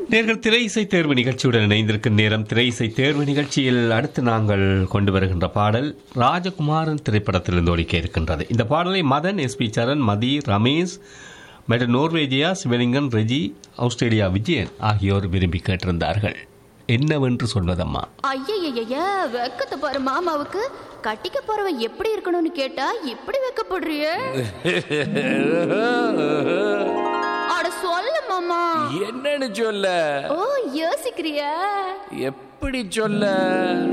நேர்கள் திரை இசை தேர்வு நிகழ்ச்சியுடன் இணைந்திருக்கும் நேரம் திரை இசை தேர்வு நிகழ்ச்சியில் அடுத்து நாங்கள் கொண்டு வருகின்ற பாடல் ராஜகுமாரன் திரைப்படத்திலிருந்து ஒழிக்க இருக்கின்றது இந்த பாடலை மதன் எஸ்பி சரண் மதி ரமேஷ் மற்றும் நோர்வேஜியா சிவலிங்கன் ரெஜி ஆஸ்திரேலியா விஜயன் ஆகியோர் விரும்பி கேட்டிருந்தார்கள் என்னவென்று சொல்வதம்மா ஐயய்யய்ய வெக்கத்தை பாரு மாமாவுக்கு கட்டிக்க போறவன் எப்படி இருக்கணும்னு கேட்டா இப்படி வெக்கப்படுறிய அட சொல்ல மாமா என்னன்னு சொல்ல ஓ யோசிக்கிறியா எப்படி சொல்ல